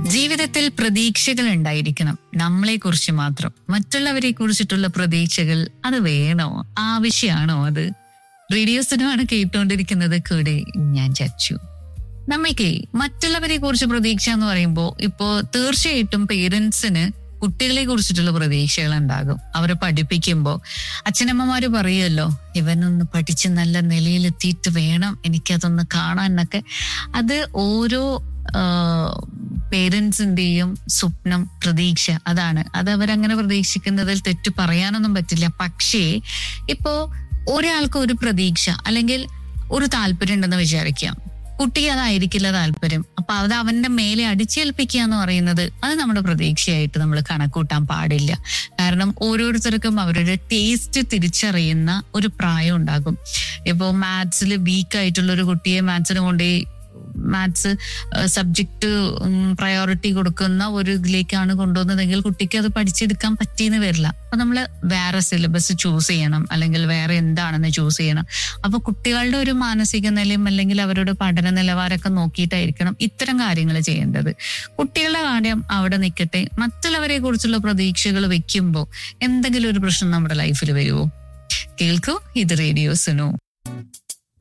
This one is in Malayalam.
ജീവിതത്തിൽ പ്രതീക്ഷകൾ ഉണ്ടായിരിക്കണം നമ്മളെ കുറിച്ച് മാത്രം മറ്റുള്ളവരെ കുറിച്ചിട്ടുള്ള പ്രതീക്ഷകൾ അത് വേണോ ആവശ്യമാണോ അത് റേഡിയോസിനുമാണ് കേട്ടുകൊണ്ടിരിക്കുന്നത് കൂടെ ഞാൻ ചച്ചു നമ്മൾക്ക് മറ്റുള്ളവരെ കുറിച്ച് പ്രതീക്ഷ എന്ന് പറയുമ്പോൾ ഇപ്പോ തീർച്ചയായിട്ടും പേരൻസിന് കുട്ടികളെ കുറിച്ചിട്ടുള്ള പ്രതീക്ഷകൾ ഉണ്ടാകും അവരെ പഠിപ്പിക്കുമ്പോൾ അച്ഛനമ്മമാര് പറയുമല്ലോ ഇവനൊന്ന് പഠിച്ച് നല്ല നിലയിലെത്തിയിട്ട് വേണം എനിക്കതൊന്ന് കാണാൻ എന്നൊക്കെ അത് ഓരോ പേരൻസിന്റെയും സ്വപ്നം പ്രതീക്ഷ അതാണ് അത് അവരങ്ങനെ പ്രതീക്ഷിക്കുന്നതിൽ തെറ്റ് പറയാനൊന്നും പറ്റില്ല പക്ഷേ ഇപ്പോ ഒരാൾക്ക് ഒരു പ്രതീക്ഷ അല്ലെങ്കിൽ ഒരു താല്പര്യം ഉണ്ടെന്ന് വിചാരിക്കാം കുട്ടിക്ക് അതായിരിക്കില്ല താല്പര്യം അപ്പൊ അത് അവന്റെ മേലെ അടിച്ചേൽപ്പിക്കുക എന്ന് പറയുന്നത് അത് നമ്മുടെ പ്രതീക്ഷയായിട്ട് നമ്മൾ കണക്കൂട്ടാൻ പാടില്ല കാരണം ഓരോരുത്തർക്കും അവരുടെ ടേസ്റ്റ് തിരിച്ചറിയുന്ന ഒരു പ്രായം ഉണ്ടാകും ഇപ്പോൾ മാത്സിൽ വീക്ക് ആയിട്ടുള്ള ഒരു കുട്ടിയെ മാത്സിന് കൊണ്ടുപോയി മാത്സ് സബ്ജക്റ്റ് പ്രയോറിറ്റി കൊടുക്കുന്ന ഒരു ഇതിലേക്കാണ് കൊണ്ടുവന്നതെങ്കിൽ കുട്ടിക്ക് അത് പഠിച്ചെടുക്കാൻ പറ്റിയെന്ന് വരില്ല അപ്പൊ നമ്മൾ വേറെ സിലബസ് ചൂസ് ചെയ്യണം അല്ലെങ്കിൽ വേറെ എന്താണെന്ന് ചൂസ് ചെയ്യണം അപ്പൊ കുട്ടികളുടെ ഒരു മാനസിക നിലയും അല്ലെങ്കിൽ അവരുടെ പഠന നിലവാരമൊക്കെ നോക്കിയിട്ടായിരിക്കണം ഇത്തരം കാര്യങ്ങൾ ചെയ്യേണ്ടത് കുട്ടികളുടെ കാര്യം അവിടെ നിൽക്കട്ടെ മറ്റുള്ളവരെ കുറിച്ചുള്ള പ്രതീക്ഷകൾ വെക്കുമ്പോൾ എന്തെങ്കിലും ഒരു പ്രശ്നം നമ്മുടെ ലൈഫിൽ വരുമോ കേൾക്കൂ ഇത് റേഡിയോസിനോ